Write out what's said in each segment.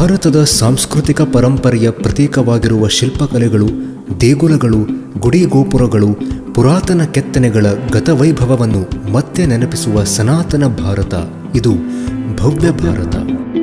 ಭಾರತದ ಸಾಂಸ್ಕೃತಿಕ ಪರಂಪರೆಯ ಪ್ರತೀಕವಾಗಿರುವ ಶಿಲ್ಪಕಲೆಗಳು ದೇಗುಲಗಳು ಗುಡಿ ಗೋಪುರಗಳು ಪುರಾತನ ಕೆತ್ತನೆಗಳ ಗತವೈಭವವನ್ನು ಮತ್ತೆ ನೆನಪಿಸುವ ಸನಾತನ ಭಾರತ ಇದು ಭವ್ಯ ಭಾರತ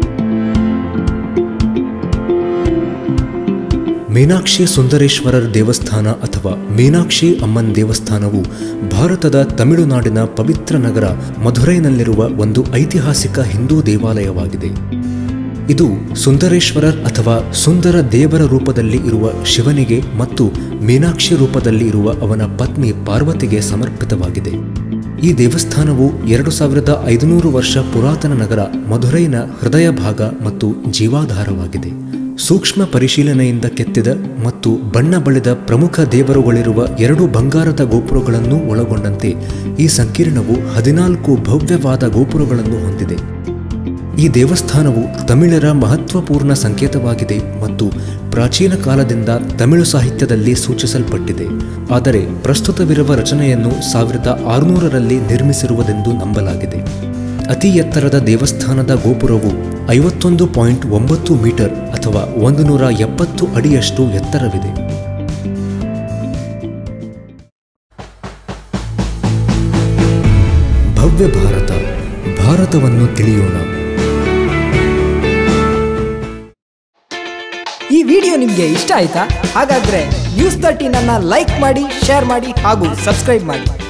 ಮೀನಾಕ್ಷಿ ಸುಂದರೇಶ್ವರರ ದೇವಸ್ಥಾನ ಅಥವಾ ಮೀನಾಕ್ಷಿ ಅಮ್ಮನ್ ದೇವಸ್ಥಾನವು ಭಾರತದ ತಮಿಳುನಾಡಿನ ಪವಿತ್ರ ನಗರ ಮಧುರೈನಲ್ಲಿರುವ ಒಂದು ಐತಿಹಾಸಿಕ ಹಿಂದೂ ದೇವಾಲಯವಾಗಿದೆ ಇದು ಸುಂದರೇಶ್ವರರ್ ಅಥವಾ ಸುಂದರ ದೇವರ ರೂಪದಲ್ಲಿ ಇರುವ ಶಿವನಿಗೆ ಮತ್ತು ಮೀನಾಕ್ಷಿ ರೂಪದಲ್ಲಿ ಇರುವ ಅವನ ಪತ್ನಿ ಪಾರ್ವತಿಗೆ ಸಮರ್ಪಿತವಾಗಿದೆ ಈ ದೇವಸ್ಥಾನವು ಎರಡು ಸಾವಿರದ ಐದುನೂರು ವರ್ಷ ಪುರಾತನ ನಗರ ಮಧುರೈನ ಹೃದಯ ಭಾಗ ಮತ್ತು ಜೀವಾಧಾರವಾಗಿದೆ ಸೂಕ್ಷ್ಮ ಪರಿಶೀಲನೆಯಿಂದ ಕೆತ್ತಿದ ಮತ್ತು ಬಣ್ಣ ಬಳಿದ ಪ್ರಮುಖ ದೇವರುಗಳಿರುವ ಎರಡು ಬಂಗಾರದ ಗೋಪುರಗಳನ್ನು ಒಳಗೊಂಡಂತೆ ಈ ಸಂಕೀರ್ಣವು ಹದಿನಾಲ್ಕು ಭವ್ಯವಾದ ಗೋಪುರಗಳನ್ನು ಹೊಂದಿದೆ ಈ ದೇವಸ್ಥಾನವು ತಮಿಳರ ಮಹತ್ವಪೂರ್ಣ ಸಂಕೇತವಾಗಿದೆ ಮತ್ತು ಪ್ರಾಚೀನ ಕಾಲದಿಂದ ತಮಿಳು ಸಾಹಿತ್ಯದಲ್ಲಿ ಸೂಚಿಸಲ್ಪಟ್ಟಿದೆ ಆದರೆ ಪ್ರಸ್ತುತವಿರುವ ರಚನೆಯನ್ನು ಸಾವಿರದ ಆರುನೂರರಲ್ಲಿ ನಿರ್ಮಿಸಿರುವುದೆಂದು ನಂಬಲಾಗಿದೆ ಅತಿ ಎತ್ತರದ ದೇವಸ್ಥಾನದ ಗೋಪುರವು ಐವತ್ತೊಂದು ಪಾಯಿಂಟ್ ಒಂಬತ್ತು ಮೀಟರ್ ಅಥವಾ ಒಂದು ನೂರ ಎಪ್ಪತ್ತು ಅಡಿಯಷ್ಟು ಎತ್ತರವಿದೆ ಭವ್ಯ ಭಾರತ ಭಾರತವನ್ನು ತಿಳಿಯೋಣ ಈ ವಿಡಿಯೋ ನಿಮಗೆ ಇಷ್ಟ ಆಯ್ತಾ ಹಾಗಾದ್ರೆ ನ್ಯೂಸ್ ತರ್ಟೀನ್ ಅನ್ನ ಲೈಕ್ ಮಾಡಿ ಶೇರ್ ಮಾಡಿ ಹಾಗೂ ಸಬ್ಸ್ಕ್ರೈಬ್ ಮಾಡಿ